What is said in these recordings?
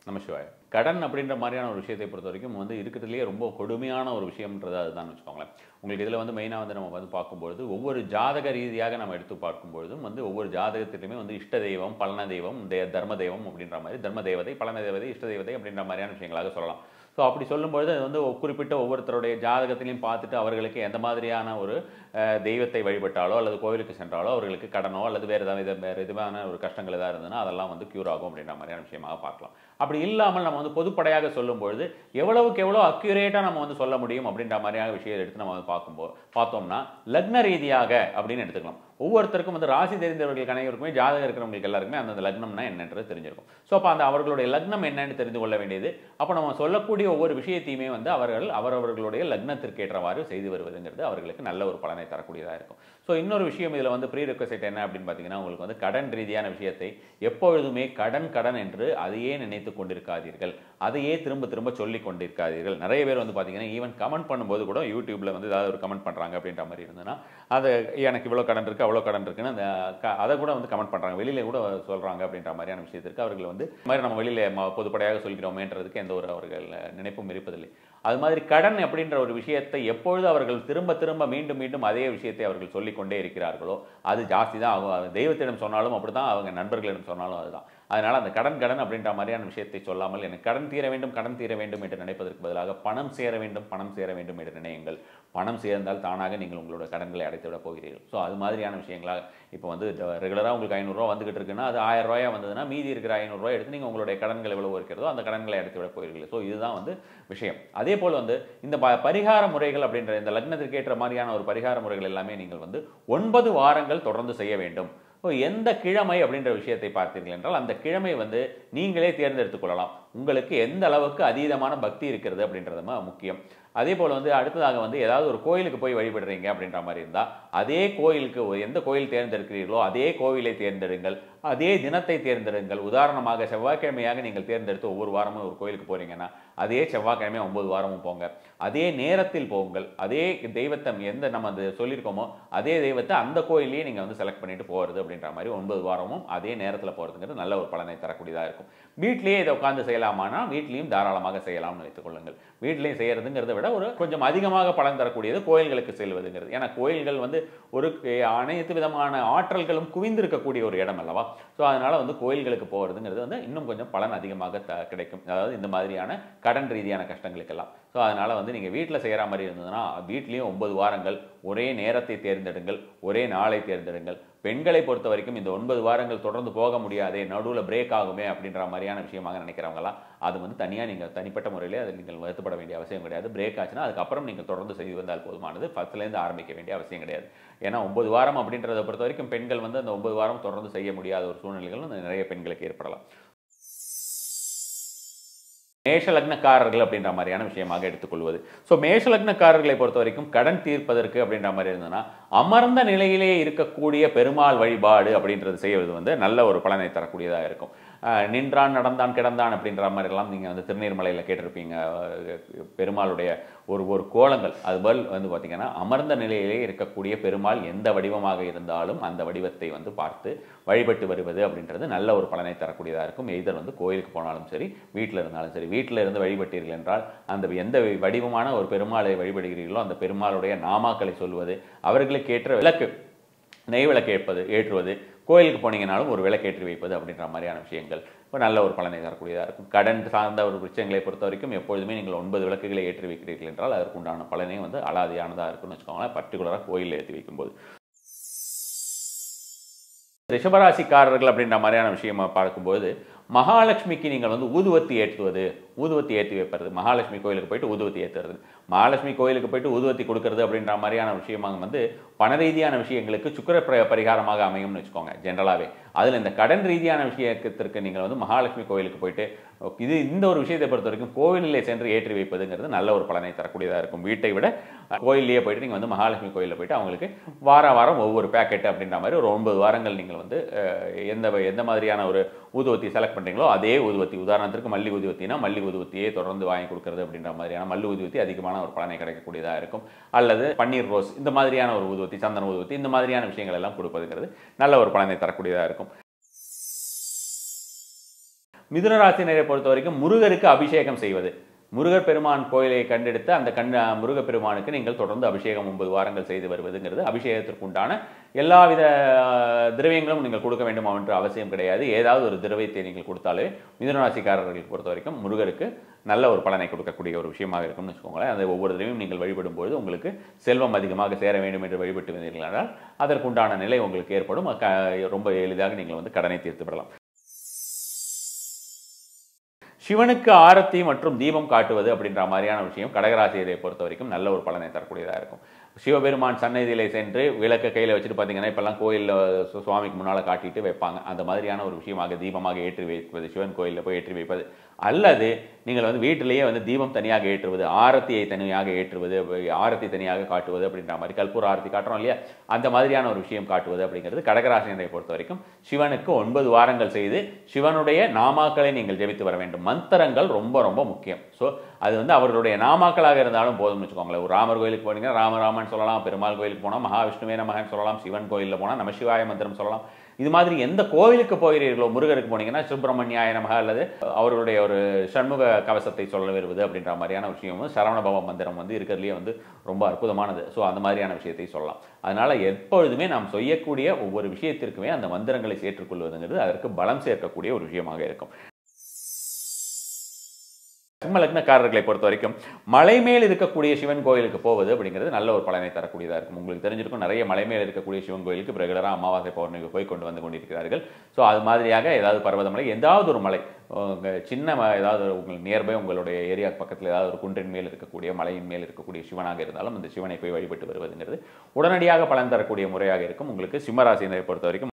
நமசிவாய் கடன் அப்படின்ற மாதிரியான ஒரு விஷயத்தை பொறுத்த வரைக்கும் வந்து இருக்கிறதுலேயே ரொம்ப கொடுமையான ஒரு விஷயம்ன்றது அதுதான் வச்சுக்கோங்களேன் உங்களுக்கு இதில் வந்து மெயினாக வந்து நம்ம வந்து பார்க்கும்பொழுது ஒவ்வொரு ஜாதக ரீதியாக நம்ம எடுத்து பார்க்கும்பொழுதும் வந்து ஒவ்வொரு ஜாதகத்திலுமே வந்து இஷ்ட தெய்வம் பலன தெய்வம் தே தர்ம தெய்வம் அப்படின்ற மாதிரி தர்ம தேவதை பலன தேவதை இஷ்ட தேவதை அப்படின்ற மாதிரியான விஷயங்களாக சொல்லலாம் ஸோ அப்படி சொல்லும்பொழுது அது வந்து ஒரு குறிப்பிட்ட ஒவ்வொருத்தருடைய ஜாதகத்திலையும் பார்த்துட்டு அவர்களுக்கு எந்த மாதிரியான ஒரு அஹ், தெய்வத்தை வழிபட்டாலோ அல்லது கோவிலுக்கு சென்றாலோ அவர்களுக்கு கடனோ அல்லது வேறு ஏதாவது வித- வேறு விதமான ஒரு கஷ்டங்கள் ஏதாவது இருந்ததுன்னா அதெல்லாம் வந்து க்யூர் ஆகும் அப்படின்ற மாதிரியான விஷயமாக பார்க்கலாம் அப்படி இல்லாமல் நம்ம வந்து பொதுப்படையாக சொல்லும்பொழுது எவ்வளவுக்கு எவ்வளோ அக்யூரேட்டாக நம்ம வந்து சொல்ல முடியும் அப்படின்ற மாதிரியான விஷயத்தை எடுத்து நம்ம வந்து பார்க்கும்போது பார்த்தோம்னா லக்ன ரீதியாக அப்படின்னு எடுத்துக்கலாம் ஒவ்வொருத்தருக்கும் வந்து ராசி தெரிந்தவர்களுக்கு அனைவருக்குமே ஜாதகம் இருக்கிறவங்களுக்கு எல்லாருக்குமே அந்தந்த லக்னம்னா என்னன்றது தெரிஞ்சிருக்கும் ஸோ அப்போ அந்த அவர்களுடைய லக்னம் என்னன்னு தெரிந்து கொள்ள வேண்டியது அப்போ நம்ம சொல்லக்கூடிய ஒவ்வொரு விஷயத்தையுமே வந்து அவர்கள் அவரவர்களுடைய லக்னத்திற்கு ஏற்றவாறு செய்து வருவதுங்கிறது அவர்களுக்கு நல்ல ஒரு பலனை தரக்கூடியதாக இருக்கும் ஸோ இன்னொரு விஷயம் இதில் வந்து ப்ரீ ரெக்வசைட் என்ன அப்படின்னு பார்த்தீங்கன்னா உங்களுக்கு வந்து கடன் ரீதியான விஷயத்தை எப்பொழுதுமே கடன் கடன் என்று அதையே நினைத்து கொண்டிருக்காதீர்கள் அதையே திரும்ப திரும்ப சொல்லி கொண்டிருக்காதீர்கள் நிறைய பேர் வந்து பார்த்தீங்கன்னா ஈவன் கமெண்ட் பண்ணும்போது கூட யூடியூப்ல வந்து ஏதாவது ஒரு கமெண்ட் பண்ணுறாங்க அப்படின்ற மாதிரி இருந்ததுன்னா அது எனக்கு இவ்வளோ கடன் இருக்குது அவ்வளோ கடன் இருக்குன்னு அந்த க- அதை கூட வந்து கமெண்ட் பண்ணுறாங்க வெளியில கூட சொல்கிறாங்க அப்படின்ற மாதிரியான விஷயத்திற்கு அவர்கள் வந்து இந்த மாதிரி நம்ம வெளியில ம- பொதுப்படையாக சொல்கிறோமேன்றதுக்கு எந்த ஒரு அவர்கள் நினைப்பும் இருப்பதில்லை அது மாதிரி கடன் அப்படின்ற ஒரு விஷயத்தை எப்பொழுது அவர்கள் திரும்ப திரும்ப மீண்டும் மீண்டும் அதே விஷயத்தை அவர்கள் சொல்லிக்கொண்டே இருக்கிறார்களோ அது ஜாஸ்தி தான் ஆகும் அது தெய்வத்திடம் சொன்னாலும் அப்படிதான் அவங்க நண்பர்களிடம் சொன்னாலும் அதுதான் அதனால் அந்த கடன் கடன் அப்படின்ற மாதிரியான விஷயத்தை சொல்லாமல் எனக்கு கடன் தீர வேண்டும் கடன் தீர வேண்டும் என்று நினைப்பதற்கு பதிலாக பணம் சேர வேண்டும் பணம் சேர வேண்டும் என்று நினையுங்கள் பணம் சேர்ந்தால் தானாக நீங்கள் உங்களோட கடன்களை அடைத்து விட போகிறீர்கள் ஸோ அது மாதிரியான விஷயங்களாக இப்போ வந்து ரெகுலராக உங்களுக்கு ஐநூறுரூவா வந்துகிட்டு இருக்குன்னா அது ஆயிரம் ரூபாயா வந்ததுன்னா மீதி இருக்கிற ஐநூறுரூவா எடுத்து நீங்கள் உங்களுடைய கடன்கள் எவ்வளவு இருக்கிறதோ அந்த கடன்களை அடைத்து விட போகிறீர்கள் ஸோ இதுதான் வந்து விஷயம் அதே போல் வந்து இந்த ப- பரிகார முறைகள் அப்படின்ற இந்த லக்னத்திற்கு ஏற்ற மாதிரியான ஒரு பரிகார முறைகள் எல்லாமே நீங்கள் வந்து ஒன்பது வாரங்கள் தொடர்ந்து செய்ய வேண்டும் இப்போ எந்த கிழமை அப்படின்ற விஷயத்தை பார்த்தீர்கள் என்றால் அந்த கிழமை வந்து நீங்களே தேர்ந்தெடுத்துக் கொள்ளலாம் உங்களுக்கு எந்த அளவுக்கு அதீதமான பக்தி இருக்கிறது அப்படின்றது ம- முக்கியம் அதே போல் வந்து அடுத்ததாக வந்து ஏதாவது ஒரு கோயிலுக்கு போய் வழிபடுறீங்க அப்படின்ற மாதிரி இருந்தால் அதே கோயிலுக்கு ஒரு- எந்த கோயில் தேர்ந்தெடுக்கிறீர்களோ அதே கோவிலை தேர்ந்தெடுங்கள் அதே தினத்தை தேர்ந்தெடுங்கள் உதாரணமாக செவ்வாய்க்கிழமையாக நீங்கள் தேர்ந்தெடுத்து ஒவ்வொரு வாரமும் ஒரு கோயிலுக்கு போறீங்கன்னா அதே செவ்வாய்க்கிழமை ஒன்பது வாரமும் போங்க அதே நேரத்தில் போங்கள் அதே தெய்வத்தை எந்த நம்ம அது சொல்லியிருக்கோமோ அதே தெய்வத்தை அந்த கோயிலையே நீங்கள் வந்து செலக்ட் பண்ணிட்டு போகிறது அப்படின்ற மாதிரி ஒன்பது வாரமும் அதே நேரத்தில் போகிறதுங்கிறது நல்ல ஒரு பலனை தரக்கூடியதாக இருக்கும் வீட்டிலேயே இதை உட்காந்து செய்யலாமானா வீட்லேயும் தாராளமாக செய்யலாம்னு வைத்துக் கொள்ளுங்கள் வீட்டிலேயும் செய்யறதுங்கிறத விட ஒரு கொஞ்சம் அதிகமாக பலன் தரக்கூடியது கோயில்களுக்கு செல்வதுங்கிறது ஏன்னா கோயில்கள் வந்து ஒரு அஹ், அனைத்து விதமான ஆற்றல்களும் குவிந்திருக்கக்கூடிய ஒரு இடம் அல்லவா ஸோ அதனால வந்து கோயில்களுக்கு போகிறதுங்கிறது வந்து இன்னும் கொஞ்சம் பலன் அதிகமாக த கிடைக்கும் அதாவது இந்த மாதிரியான கடன் ரீதியான கஷ்டங்களுக்கெல்லாம் ஸோ அதனால வந்து நீங்கள் வீட்டில் செய்கிற மாதிரி இருந்ததுன்னா வீட்லேயும் ஒன்பது வாரங்கள் ஒரே நேரத்தை தேர்ந்தெடுங்கள் ஒரே நாளை தேர்ந்தெடுங்கள் பெண்களை பொறுத்த வரைக்கும் இந்த ஒன்பது வாரங்கள் தொடர்ந்து போக முடியாதே நடுவில் பிரேக் ஆகுமே அப்படின்ற மாதிரியான விஷயமாக நினைக்கிறவங்களாம் அது வந்து தனியாக நீங்கள் தனிப்பட்ட முறையிலே அதில் நீங்கள் வருத்தப்பட வேண்டிய அவசியம் கிடையாது பிரேக் ஆச்சுன்னா அதுக்கப்புறம் நீங்கள் தொடர்ந்து செய்து வந்தால் போதுமானது ஃபஸ்ட்லேருந்து ஆரம்பிக்க வேண்டிய அவசியம் கிடையாது ஏன்னா ஒன்பது வாரம் அப்படின்றத பொறுத்த வரைக்கும் பெண்கள் வந்து அந்த ஒன்பது வாரம் தொடர்ந்து செய்ய முடியாத ஒரு சூழ்நிலைகள் வந்து நிறைய பெண்களுக்கு ஏற்படலாம் மேஷ லக்னக்காரர்கள் அப்படின்ற மாதிரியான விஷயமாக எடுத்துக்கொள்வது ஸோ மேஷ லக்னக்காரர்களை பொறுத்த வரைக்கும் கடன் தீர்ப்பதற்கு அப்படின்ற மாதிரி இருந்ததுன்னா அமர்ந்த நிலையிலே இருக்கக்கூடிய பெருமாள் வழிபாடு அப்படின்றது செய்வது வந்து நல்ல ஒரு பலனை தரக்கூடியதாக இருக்கும் அஹ் நின்றான் நடந்தான் கிடந்தான் அப்படின்ற மாதிரிலாம் நீங்கள் வந்து திருநீர்மலையில் கேட்டிருப்பீங்க அஹ் பெருமாளுடைய ஒரு ஒரு கோலங்கள் அதுபோல் வந்து பார்த்தீங்கன்னா அமர்ந்த நிலையிலே இருக்கக்கூடிய பெருமாள் எந்த வடிவமாக இருந்தாலும் அந்த வடிவத்தை வந்து பார்த்து வழிபட்டு வருவது அப்படின்றது நல்ல ஒரு பலனை தரக்கூடியதாக இருக்கும் எய்தர் வந்து கோயிலுக்கு போனாலும் சரி வீட்டில் இருந்தாலும் சரி வீட்டில் இருந்து வழிபட்டீர்கள் என்றால் அந்த எந்த வடிவமான ஒரு பெருமாளை வழிபடுகிறீர்களோ அந்த பெருமாளுடைய நாமாக்களை சொல்வது அவர்களுக்கு ஏற்ற விளக்கு நெய் விளக்கு ஏற்பது ஏற்றுவது கோயிலுக்கு போனீங்கனாலும் ஒரு விளக்கேற்றி வைப்பது அப்படின்ற மாதிரியான விஷயங்கள் இப்போ நல்ல ஒரு பலனை தரக்கூடியதாக இருக்கும் கடன் சார்ந்த ஒரு விஷயங்களை பொறுத்த வரைக்கும் எப்பொழுதுமே நீங்கள் ஒன்பது விளக்குகளை ஏற்றி வைக்கிறீர்கள் என்றால் அதற்கு உண்டான பலனே வந்து அலாதியானதாக இருக்கும்னு வச்சுக்கோங்களேன் பர்டிகுலராக கோயிலில் ஏற்றி வைக்கும்போது ரிஷபராசிக்காரர்கள் அப்படின்ற மாதிரியான விஷயமா பார்க்கும்போது மகாலட்சுமிக்கு நீங்கள் வந்து ஊதுவத்தி ஏற்றுவது ஊதுவத்தி ஏற்றி வைப்பது மகாலட்சுமி கோயிலுக்கு போயிட்டு ஊதுவத்தி ஏற்றுறது மகாலட்சுமி கோயிலுக்கு போயிட்டு ஊதுவத்தி கொடுக்கறது அப்படின்ற மாதிரியான விஷயமாக வந்து பண ரீதியான விஷயங்களுக்கு சுக்கர பிர- பரிகாரமாக அமையும்னு வச்சுக்கோங்க ஜென்ரலாகவே அதில் இந்த கடன் ரீதியான விஷயத்திற்கு நீங்கள் வந்து மகாலட்சுமி கோயிலுக்கு போயிட்டு இது இந்த ஒரு விஷயத்தை பொறுத்த வரைக்கும் கோவிலிலே சென்று ஏற்றி வைப்பதுங்கிறது நல்ல ஒரு பலனை தரக்கூடியதாக இருக்கும் வீட்டை விட கோயிலேயே போயிட்டு நீங்கள் வந்து மகாலட்சுமி கோயிலில் போயிட்டு அவங்களுக்கு வார வாரம் ஒவ்வொரு பேக்கெட் அப்படின்ற மாதிரி ஒரு ஒன்பது வாரங்கள் நீங்கள் வந்து அஹ், எந்த வ- எந்த மாதிரியான ஒரு ஊதுவத்தி செலக்ட் பண்ணுறீங்களோ அதே ஊதுவத்தி உதாரணத்திற்கு மல்லி ஊதுவத்தினா மல்லி ஊதுவத்தியே தொடர்ந்து வாங்கி கொடுக்கறது அப்படின்ற மாதிரியான மல்லி ஊதுவத்தி அதிகமான ஒரு பலனை கிடைக்கக்கூடியதாக இருக்கும் அல்லது பன்னீர் ரோஸ் இந்த மாதிரியான ஒரு ஊதுவத்தி சந்தன ஊதுவத்தி இந்த மாதிரியான விஷயங்கள் எல்லாம் கொடுப்பதுங்கிறது நல்ல ஒரு பலனை தரக்கூடியதாக இருக்கும் மிதுன ராசினரை பொறுத்த வரைக்கும் முருகருக்கு அபிஷேகம் செய்வது முருகர் பெருமான் கோயிலை கண்டெடுத்து அந்த கண் முருகப் பெருமானுக்கு நீங்கள் தொடர்ந்து அபிஷேகம் ஒன்பது வாரங்கள் செய்து வருவதுங்கிறது அபிஷேகத்திற்கு உண்டான எல்லாவித அஹ், திரவியங்களும் நீங்கள் கொடுக்க வேண்டும் என்ற அவசியம் கிடையாது ஏதாவது ஒரு திரவியத்தை நீங்கள் கொடுத்தாலே மிதுனராசிக்காரர்களுக்கு பொறுத்த வரைக்கும் முருகருக்கு நல்ல ஒரு பலனை கொடுக்கக்கூடிய ஒரு விஷயமாக இருக்கும்னு வச்சுக்கோங்களேன் அந்த ஒவ்வொரு தடவையும் நீங்கள் வழிபடும் பொழுது உங்களுக்கு செல்வம் அதிகமாக சேர வேண்டும் என்று வழிபட்டு வந்தீர்கள் என்றால் அதற்குண்டான நிலை உங்களுக்கு ஏற்படும் க- ரொம்ப எளிதாக நீங்கள் வந்து கடனை தீர்த்து விடலாம் சிவனுக்கு ஆரத்தி மற்றும் தீபம் காட்டுவது அப்படின்ற மாதிரியான விஷயம் கடகராசியை பொறுத்த வரைக்கும் நல்ல ஒரு பலனை தரக்கூடியதாக இருக்கும் சிவபெருமான் சன்னதியிலே சென்று விளக்க கையில் வச்சுட்டு பார்த்தீங்கன்னா இப்போல்லாம் கோயிலில் சுவாமிக்கு முன்னால் காட்டிட்டு வைப்பாங்க அந்த மாதிரியான ஒரு விஷயமாக தீபமாக ஏற்றி வைப்பது சிவன் கோயிலில் போய் ஏற்றி வைப்பது அல்லது நீங்கள் வந்து வீட்டிலேயே வந்து தீபம் தனியாக ஏற்றுவது ஆரத்தியை தனியாக ஏற்றுவது ஆரத்தி தனியாக காட்டுவது அப்படின்ற மாதிரி கற்பூர ஆரத்தி காட்டுறோம் இல்லையா அந்த மாதிரியான ஒரு விஷயம் காட்டுவது அப்படிங்கிறது கடகராசினரை பொறுத்த வரைக்கும் சிவனுக்கு ஒன்பது வாரங்கள் செய்து சிவனுடைய நாமாக்களை நீங்கள் ஜெபித்து வர வேண்டும் மந்திரங்கள் ரொம்ப ரொம்ப முக்கியம் ஸோ அது வந்து அவர்களுடைய நாமாக்களாக இருந்தாலும் போதும்னு வச்சுக்கோங்களேன் ஒரு ராமர் கோயிலுக்கு போனீங்கன்னா ராமராமன் சொல்லலாம் பெருமாள் கோயிலுக்கு போனால் மகாவிஷ்ணுவே நமகன் சொல்லலாம் சிவன் கோயிலில் போனால் நமசிவாய மந்திரம் சொல்லலாம் இது மாதிரி எந்த கோவிலுக்கு போகிறீர்களோ முருகருக்கு போனீங்கன்னா சுப்பிரமணியாய நமக அல்லது அவர்களுடைய ஒரு சண்முக கவசத்தை சொல்ல வருவது அப்படின்ற மாதிரியான விஷயமும் சரவணபவ மந்திரம் வந்து இருக்கிறதுலேயே வந்து ரொம்ப அற்புதமானது ஸோ அந்த மாதிரியான விஷயத்தை சொல்லலாம் அதனால எப்பொழுதுமே நாம் செய்யக்கூடிய ஒவ்வொரு விஷயத்திற்குமே அந்த மந்திரங்களை சேர்த்துக்கொள்வதுங்கிறது அதற்கு பலம் சேர்க்கக்கூடிய ஒரு விஷயமாக இருக்கும் சிம்ம லக்னக்காரர்களை பொறுத்த வரைக்கும் மலை மேல் இருக்கக்கூடிய சிவன் கோயிலுக்கு போவது அப்படிங்கிறது நல்ல ஒரு பலனை தரக்கூடியதாக இருக்கும் உங்களுக்கு தெரிஞ்சிருக்கும் நிறைய மலை மேல் இருக்கக்கூடிய சிவன் கோயிலுக்கு ரெகுலராக அமாவாசை பௌர்ணமிக்கு போய் கொண்டு வந்து கொண்டிருக்கிறார்கள் ஸோ அது மாதிரியாக ஏதாவது பர்வதமலை ஏதாவது ஒரு மலை உங்க சின்ன ம- ஏதாவது ஒரு உங்கள் நியர்பை உங்களுடைய ஏரியா பக்கத்தில் ஏதாவது ஒரு குன்றின் மேல் இருக்கக்கூடிய மலையின் மேல் இருக்கக்கூடிய சிவனாக இருந்தாலும் அந்த சிவனை போய் வழிபட்டு வருவதுங்கிறது உடனடியாக பலன் தரக்கூடிய முறையாக இருக்கும் உங்களுக்கு சிம்மராசினரை பொறுத்த வரைக்கும்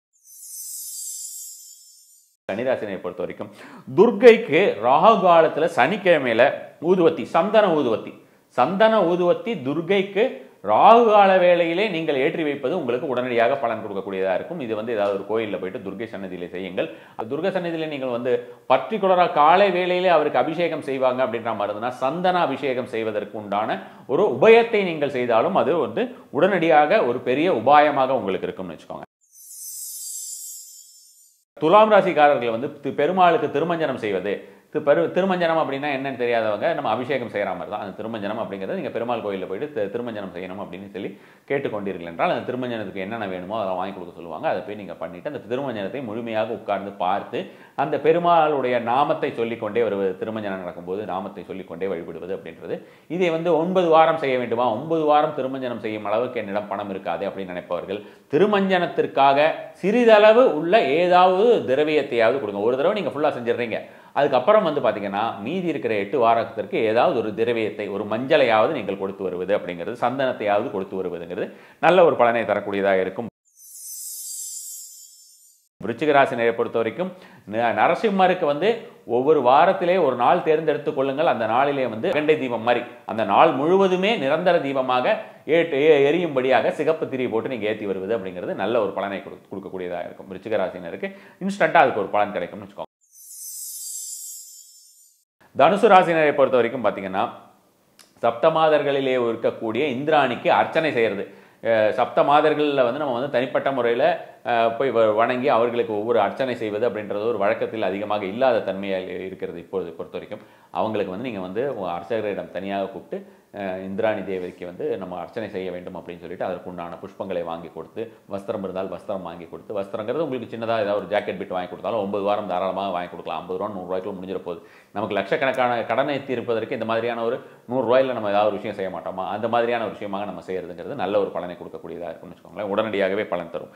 கன்னிராசினை பொறுத்த வரைக்கும் துர்க்கைக்கு ராகு காலத்துல சனிக்கிழமையில ஊதுவத்தி சந்தன ஊதுவத்தி சந்தன ஊதுவத்தி துர்க்கைக்கு ராகு கால வேளையிலே நீங்கள் ஏற்றி வைப்பது உங்களுக்கு உடனடியாக பலன் கொடுக்கக்கூடியதாக இருக்கும் இது வந்து ஏதாவது ஒரு கோயிலில் போயிட்டு துர்க்கை சன்னதியிலே செய்யுங்கள் துர்கை சன்னதியிலே நீங்கள் வந்து பர்டிகுலராக காலை வேளையிலே அவருக்கு அபிஷேகம் செய்வாங்க அப்படின்ற மாதிரி இருந்ததுன்னா சந்தன அபிஷேகம் செய்வதற்கு உண்டான ஒரு உபயத்தை நீங்கள் செய்தாலும் அது வந்து உடனடியாக ஒரு பெரிய உபாயமாக உங்களுக்கு இருக்கும்னு வச்சுக்கோங்க துலாம் ராசிக்காரர்கள் வந்து தி- பெருமாளுக்கு திருமஞ்சனம் செய்வது தி- பெரு திருமஞ்சனம் அப்படின்னா என்னன்னு தெரியாதவங்க நம்ம அபிஷேகம் செய்கிற மாதிரி தான் அந்த திருமஞ்சனம் அப்படிங்கிறது நீங்கள் பெருமாள் கோயிலில் போயிட்டு தி- திருமஞ்சனம் செய்யணும் அப்படின்னு சொல்லி கேட்டுக்கொண்டீர்கள் என்றால் அந்த திருமஞ்சனத்துக்கு என்னென்ன வேணுமோ அதெல்லாம் வாங்கி கொடுக்க சொல்லுவாங்க அதை போய் நீங்கள் பண்ணிட்டு அந்த திருமஞ்சனத்தை முழுமையாக உட்கார்ந்து பார்த்து அந்த பெருமாளுடைய நாமத்தை சொல்லிக்கொண்டே ஒரு திருமஞ்சனம் நடக்கும்போது நாமத்தை சொல்லிக்கொண்டே வழிபடுவது அப்படின்றது இதை வந்து ஒன்பது வாரம் செய்ய வேண்டுமா ஒன்பது வாரம் திருமஞ்சனம் செய்யும் அளவுக்கு என்னிடம் பணம் இருக்காது அப்படின்னு நினைப்பவர்கள் திருமஞ்சனத்திற்காக சிறிதளவு உள்ள ஏதாவது திரவியத்தையாவது கொடுங்க ஒரு தடவை நீங்கள் ஃபுல்லாக செஞ்சிடுறீங்க அதுக்கப்புறம் வந்து பார்த்தீங்கன்னா மீதி இருக்கிற எட்டு வாரத்திற்கு ஏதாவது ஒரு திரவியத்தை ஒரு மஞ்சளையாவது நீங்கள் கொடுத்து வருவது அப்படிங்கிறது சந்தனத்தையாவது கொடுத்து வருவதுங்கிறது நல்ல ஒரு பலனை தரக்கூடியதாக இருக்கும் விருச்சிக ராசினரை பொறுத்த வரைக்கும் ந- நரசிம்மருக்கு வந்து ஒவ்வொரு வாரத்திலே ஒரு நாள் தேர்ந்தெடுத்துக் கொள்ளுங்கள் அந்த நாளிலே வந்து அகண்டை தீபம் மாதிரி அந்த நாள் முழுவதுமே நிரந்தர தீபமாக ஏற்று எ- எரியும்படியாக சிகப்பு திரி போட்டு நீங்கள் ஏற்றி வருவது அப்படிங்கிறது நல்ல ஒரு பலனை கொடு- கொடுக்கக்கூடியதாக இருக்கும் விருச்சிக ராசினருக்கு இன்ஸ்டண்ட்டாக அதுக்கு ஒரு பலன் கிடைக்கும்னு வச்சுக்கோங்க தனுசு ராசினரை பொறுத்த வரைக்கும் பார்த்தீங்கன்னா சப்தமாதர்களிலே இருக்கக்கூடிய இந்திராணிக்கு அர்ச்சனை செய்கிறது அஹ் சப்த மாதர்களில் வந்து நம்ம வந்து தனிப்பட்ட முறையில் போய் வ- வணங்கி அவர்களுக்கு ஒவ்வொரு அர்ச்சனை செய்வது அப்படின்றது ஒரு வழக்கத்தில் அதிகமாக இல்லாத தன்மையாக இருக்கிறது இப்பொழுது பொறுத்த வரைக்கும் அவங்களுக்கு வந்து நீங்கள் வந்து உங்க அர்ச்சகரிடம் தனியாக கூப்பிட்டு அஹ் இந்திராணி தேவிக்கு வந்து நம்ம அர்ச்சனை செய்ய வேண்டும் அப்படின்னு சொல்லிட்டு அதற்கு உண்டான புஷ்பங்களை வாங்கி கொடுத்து வஸ்திரம் இருந்தால் வஸ்திரம் வாங்கி கொடுத்து வஸ்திரங்கிறது உங்களுக்கு சின்னதாக ஏதாவது ஒரு ஜாக்கெட் பிட் வாங்கி கொடுத்தாலும் ஒன்பது வாரம் தாராளமாக வாங்கி கொடுக்கலாம் ஐம்பது ரூபா நூறுரூவாய்க்குள்ள முடிஞ்சிட போகுது நமக்கு லட்சக்கணக்கான கடனை தீர்ப்பதற்கு இந்த மாதிரியான ஒரு நூறுரூவாயில் நம்ம ஏதாவது ஒரு விஷயம் செய்ய மாட்டோமா அந்த மாதிரியான ஒரு விஷயமாக நம்ம செய்யறதுங்கிறது நல்ல ஒரு பலனை கொடுக்கக்கூடியதாக இருக்கும்னு வச்சுக்கோங்களேன் உடனடியாகவே பலன் தரும்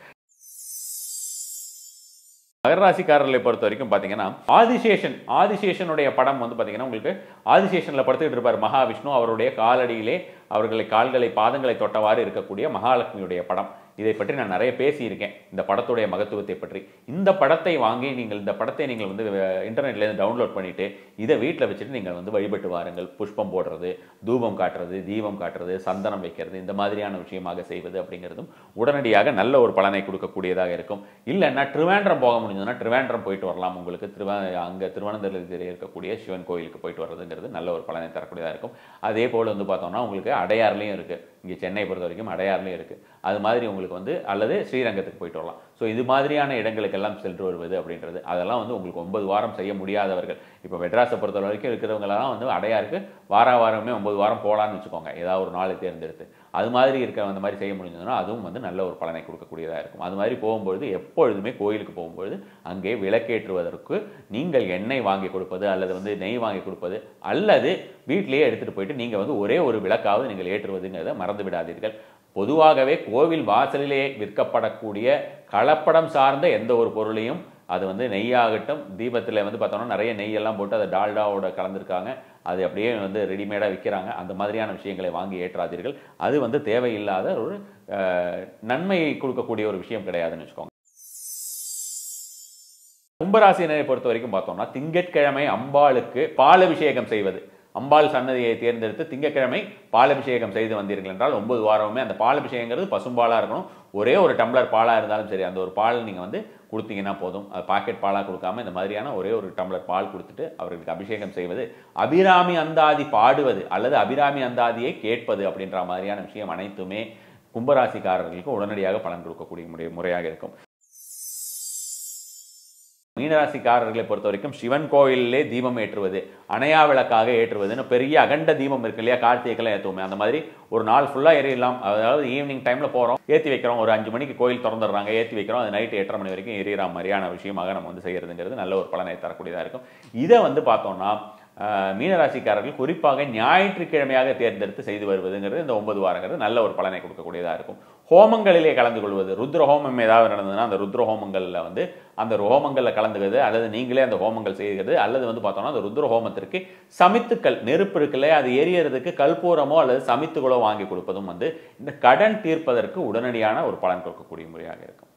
மகர ராசிக்காரர்களை பொறுத்த வரைக்கும் பார்த்தீங்கன்னா ஆதிசேஷன் ஆதிசேஷனுடைய படம் வந்து பார்த்தீங்கன்னா உங்களுக்கு ஆதிசேஷனில் படுத்துக்கிட்டு இருப்பார் மகாவிஷ்ணு அவருடைய காலடியிலே அவர்களை கால்களை பாதங்களை தொட்டவாறு இருக்கக்கூடிய மகாலட்சுமியுடைய படம் இதை பற்றி நான் நிறைய பேசியிருக்கேன் இந்த படத்துடைய மகத்துவத்தை பற்றி இந்த படத்தை வாங்கி நீங்கள் இந்த படத்தை நீங்கள் வந்து இன்டர்நெட்லேருந்து டவுன்லோட் பண்ணிட்டு இதை வீட்டில் வச்சுட்டு நீங்கள் வந்து வழிபட்டு வாருங்கள் புஷ்பம் போடுறது தூபம் காட்டுறது தீபம் காட்டுறது சந்தனம் வைக்கிறது இந்த மாதிரியான விஷயமாக செய்வது அப்படிங்கிறதும் உடனடியாக நல்ல ஒரு பலனை கொடுக்கக்கூடியதாக இருக்கும் இல்லைன்னா ட்ரிவாண்ட்ரம் போக முடிஞ்சதுன்னா ட்ரிவாண்ட்ரம் போயிட்டு வரலாம் உங்களுக்கு திருவா அங்கே திருவனந்தபுரத்தில் இருக்கக்கூடிய சிவன் கோயிலுக்கு போயிட்டு வர்றதுங்கிறது நல்ல ஒரு பலனை தரக்கூடியதாக இருக்கும் அதே போல் வந்து பார்த்தோம்னா உங்களுக்கு அடையாறுலையும் இருக்குது இங்கே சென்னை பொறுத்த வரைக்கும் அடையாறுலையும் இருக்குது அது மாதிரி உங்களுக்கு உங்களுக்கு வந்து அல்லது ஸ்ரீரங்கத்துக்கு போயிட்டு வரலாம் ஸோ இது மாதிரியான இடங்களுக்கெல்லாம் சென்று வருவது அப்படின்றது அதெல்லாம் வந்து உங்களுக்கு ஒன்பது வாரம் செய்ய முடியாதவர்கள் இப்போ மெட்ராஸை பொறுத்த வரைக்கும் இருக்கிறவங்களாம் வந்து அடையாருக்கு வார வாரமே ஒன்பது வாரம் போகலான்னு வச்சுக்கோங்க ஏதாவது ஒரு நாளை தேர்ந்தெடுத்து அது மாதிரி இருக்கிற அந்த மாதிரி செய்ய முடிஞ்சதுன்னா அதுவும் வந்து நல்ல ஒரு பலனை கொடுக்கக்கூடியதாக இருக்கும் அது மாதிரி போகும்பொழுது எப்பொழுதுமே கோயிலுக்கு போகும்பொழுது அங்கே விளக்கேற்றுவதற்கு நீங்கள் எண்ணெய் வாங்கி கொடுப்பது அல்லது வந்து நெய் வாங்கி கொடுப்பது அல்லது வீட்டிலேயே எடுத்துகிட்டு போயிட்டு நீங்கள் வந்து ஒரே ஒரு விளக்காவது நீங்கள் ஏற்றுவதுங்கிறத மறந்து விடாதீர்கள் பொதுவாகவே கோவில் வாசலிலே விற்கப்படக்கூடிய கலப்படம் சார்ந்த எந்த ஒரு பொருளையும் அது வந்து நெய்யாகட்டும் தீபத்தில் வந்து பார்த்தோம்னா நிறைய நெய்யெல்லாம் போட்டு அதை டால்டாவோட கலந்துருக்காங்க அது அப்படியே வந்து ரெடிமேடாக விற்கிறாங்க அந்த மாதிரியான விஷயங்களை வாங்கி ஏற்றாதீர்கள் அது வந்து தேவையில்லாத ஒரு அஹ், நன்மையை கொடுக்கக்கூடிய ஒரு விஷயம் கிடையாதுன்னு வச்சுக்கோங்க கும்பராசினரை பொறுத்த வரைக்கும் பார்த்தோம்னா திங்கட்கிழமை அம்பாளுக்கு பாலபிஷேகம் செய்வது அம்பாள் சன்னதியை தேர்ந்தெடுத்து திங்கட்கிழமை பாலபிஷேகம் செய்து வந்தீர்கள் என்றால் ஒன்பது வாரமுமே அந்த பாலபிஷேகங்கிறது பசும்பாலாக இருக்கணும் ஒரே ஒரு டம்ளர் பாலாக இருந்தாலும் சரி அந்த ஒரு பால் நீங்கள் வந்து கொடுத்தீங்கன்னா போதும் அது பாக்கெட் பாலாக கொடுக்காம இந்த மாதிரியான ஒரே ஒரு டம்ளர் பால் கொடுத்துட்டு அவர்களுக்கு அபிஷேகம் செய்வது அபிராமி அந்தாதி பாடுவது அல்லது அபிராமி அந்தாதியை கேட்பது அப்படின்ற மாதிரியான விஷயம் அனைத்துமே கும்பராசிக்காரர்களுக்கு உடனடியாக பலன் கொடுக்கக்கூடிய முறை முறையாக இருக்கும் மீனராசிக்காரர்களை பொறுத்த வரைக்கும் சிவன் கோயிலிலே தீபம் ஏற்றுவது அணையா விளக்காக ஏற்றுவதுன்னு பெரிய அகண்ட தீபம் இருக்கு இல்லையா கார்த்திகைக்கெல்லாம் ஏற்றுவோமே அந்த மாதிரி ஒரு நாள் ஃபுல்லாக எரியலாம் அதாவது ஈவினிங் டைமில் போகிறோம் ஏற்றி வைக்கிறோம் ஒரு அஞ்சு மணிக்கு கோயில் திறந்துடுறாங்க ஏற்றி வைக்கிறோம் அது நைட்டு எட்டரை மணி வரைக்கும் எரியற மாதிரியான விஷயமாக நம்ம வந்து செய்கிறதுங்கிறது நல்ல ஒரு பலனை தரக்கூடியதாக இருக்கும் இதை வந்து பார்த்தோம்னா ஆஹ், மீனராசிக்காரர்கள் குறிப்பாக ஞாயிற்றுக்கிழமையாக தேர்ந்தெடுத்து செய்து வருவதுங்கிறது இந்த ஒன்பது வாரங்கிறது நல்ல ஒரு பலனை கொடுக்கக்கூடியதாக இருக்கும் ஹோமங்களிலே கலந்து கொள்வது ருத்ர ஹோமம் ஏதாவது நடந்ததுன்னா அந்த ருத்ர ஹோமங்களில் வந்து அந்த ஹோமங்களில் கலந்துக்கிறது அல்லது நீங்களே அந்த ஹோமங்கள் செய்கிறது அல்லது வந்து பார்த்தோம்னா அந்த ருத்ர ஹோமத்திற்கு சமித்துக்கள் நெருப்பு இருக்குல்ல அது எரியறதுக்கு கற்பூரமோ அல்லது சமித்துகளோ வாங்கி கொடுப்பதும் வந்து இந்த கடன் தீர்ப்பதற்கு உடனடியான ஒரு பலன் கொடுக்கக்கூடிய முறையாக இருக்கும்